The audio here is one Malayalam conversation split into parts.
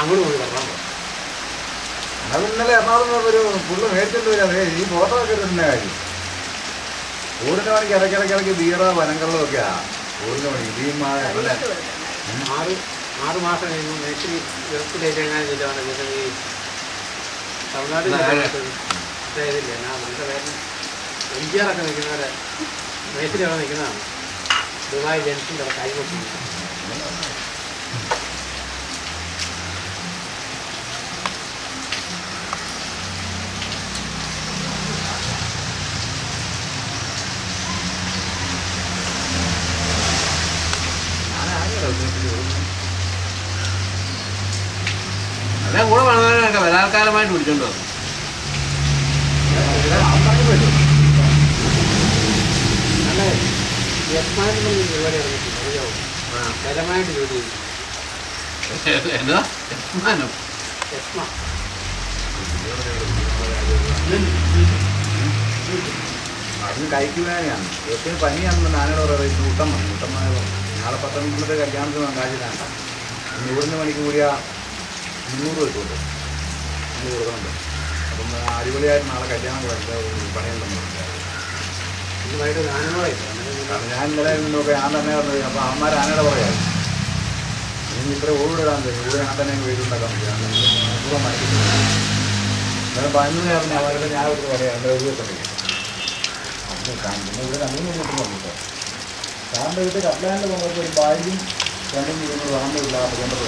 അങ്ങോട്ട് പോയി കറങ്ങാൻ പോകും അത് ഇന്നലെ എറണാകുളം ഒരു പുള്ള് മേടിച്ചിട്ട് വരാം ദേ ഈ ഫോട്ടോ ഒക്കെ എടുക്കുന്ന കാര്യം ഊരിന് മണിക്ക് ഇടയ്ക്കിടയ്ക്കിടയ്ക്ക് ബീറ വനങ്ങളിലും ഒക്കെയാ ഊരിന് മണിക്ക് ഭീമാ അല്ലേ ആറ് ആറ് മാസം കഴിയുമ്പോൾ മേശിരി വെറുപ്പിലേക്കാണ് ചെല്ലുവാണ് ചെല്ലുന്നത് ഈ തമിഴ്നാട്ടിൽ ഇതില്ല ഞാൻ നമ്മുടെ പേരിൽ എം ജി ആറൊക്കെ നിൽക്കുന്നവരെ മേശിരി അവിടെ നിൽക്കുന്നതാണ് ദുബായ് ജംഗ്ഷൻ്റെ അവിടെ കൈകൊട്ടി അല്ല കൂടെ വന്നവരൊക്കെ ബലാത്കാരമായിട്ട് പിടിച്ചോണ്ട് വന്നു നല്ല യത്മാനിൽ പരിപാടി ഇറങ്ങിയിട്ടുണ്ട് അറിയാമോ ബലമായിട്ട് ജോലി ചെയ്യും എന്താ യജമാനോ? യത്മ അതിന് കൈക്ക് വേദനയാണ് എപ്പോഴും പനിയാണെന്ന് നാനോട് പറയുന്നത് ഊട്ടം വന്നു ഊട്ടം വന്നപ്പോൾ നാളെ പത്തനംതിട്ടത്തെ കല്യാണത്തിന് കാഴ്ചയിലാണ് നൂറിന് മണിക്ക് കൂടിയ മുന്നൂറ് വെച്ചുണ്ട് ഇത് കൊടുക്കുന്നുണ്ട് അപ്പം അടിപൊളിയായിട്ട് നാളെ കല്യാണം പണിയുണ്ടെന്ന് പറഞ്ഞു ഇതുമായിട്ട് ഗാനങ്ങളായിട്ട് അങ്ങനെ കാരണം ഞാൻ ഇന്നലെ നോക്കി ഞാൻ തന്നെ പറഞ്ഞത് അപ്പോൾ അമ്മമാർ ആനയുടെ പറയാം ഇനി ഇത്ര ഓടിടാൻ തരും കൂടെ ഞാൻ തന്നെ വീട്ടുണ്ടാക്കാൻ പറ്റും പൂർവ്വം മരിക്കുന്നു അന്നേരം പതിനൊന്ന് പറഞ്ഞ അവരുടെ ഞാൻ ഒരു പറയാം എൻ്റെ ഒരു ദിവസം പിന്നെ ഇവിടെ രണ്ടു കൂട്ടം വന്നിട്ടോ സാറിൻ്റെ വീട്ടിൽ കപ്ലാൻ്റെ പോകുമ്പോൾ ഒരു ബാഗും രണ്ടും മൂന്നും വാങ്ങുന്നില്ല അതുകൊണ്ട്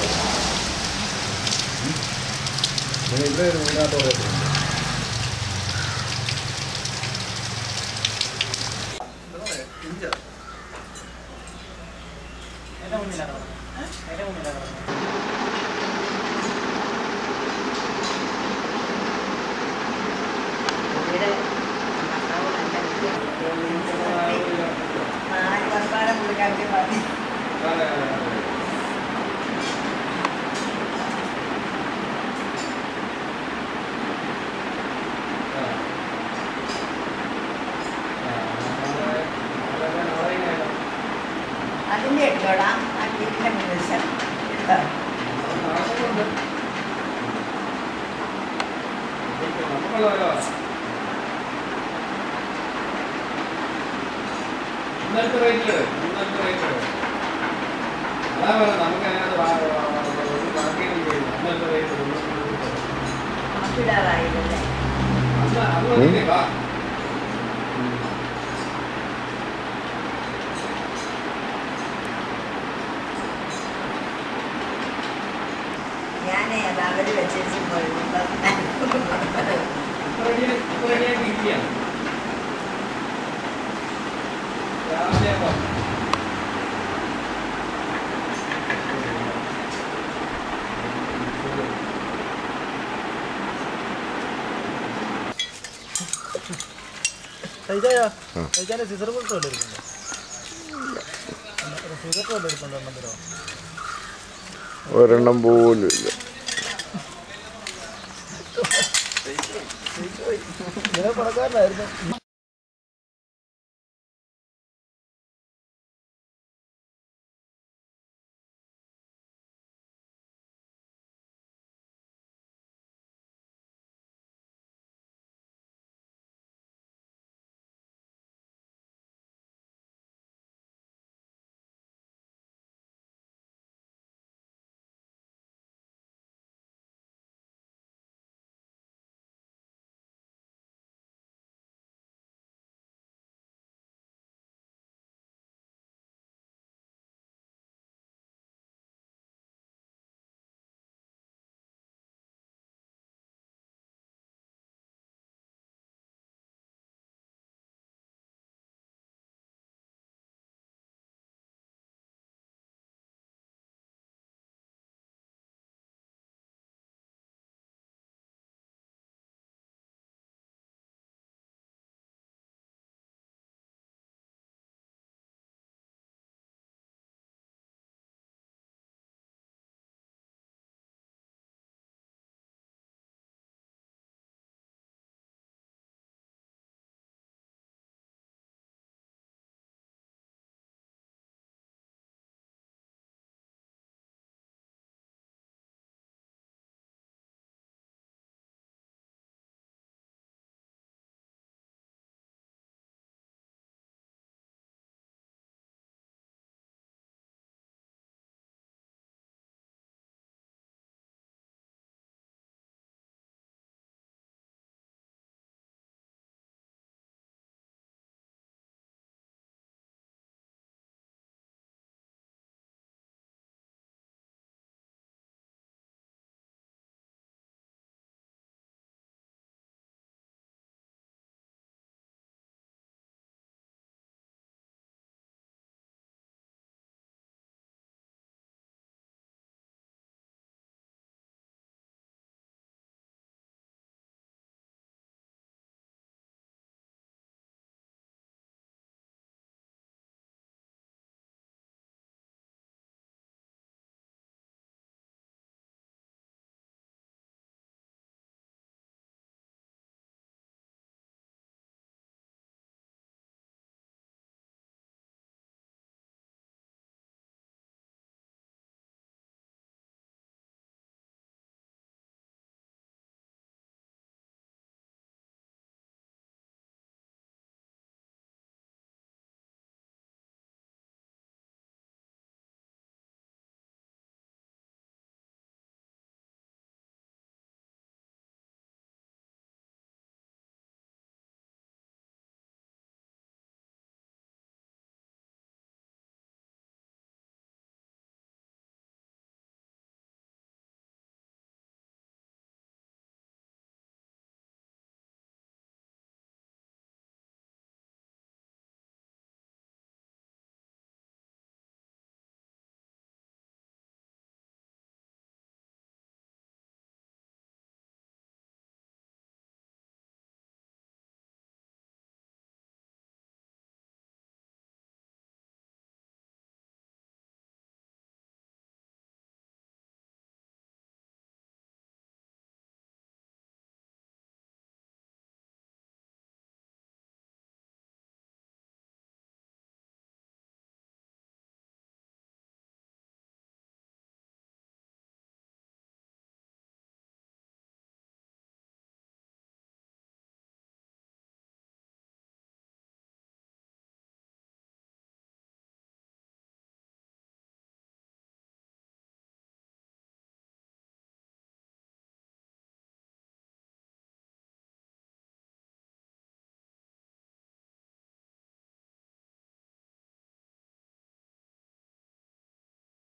പിന്നെ ഇവിടെ ഒരു വീടിനകത്ത് പോയിട്ടുണ്ട് അതിന്റെ എടുത്തോടാ ആ വീട്ടിലെ മുഴുവൻ എടുത്തോ ഇന്നത്തെ റേറ്റില് ഇന്നത്തെ റേറ്റില് അതാ പറഞ്ഞത് നമുക്ക് അതിനകത്ത് ബാക്കി ഇന്നത്തെ റേറ്റ് ആക്കിടാറായില്ലേ അത് മതിയില്ലേ വാ ഞാനേ അത് അവര് വെച്ചേച്ച് പോയി റെഡിയായി റെഡിയാക്കി ഇരിക്കുകയാണ് രാവിലെ ആവുമ്പോ സിസർ കൊടുത്തു വല്ല എടുക്കണ്ടോ സിസർ വല്ല എടുക്കണ്ടോ എണ്ണം തരോ ഒരെണ്ണം പോലും ഇല്ല ഇങ്ങനെ പണക്കാരനായിരുന്നു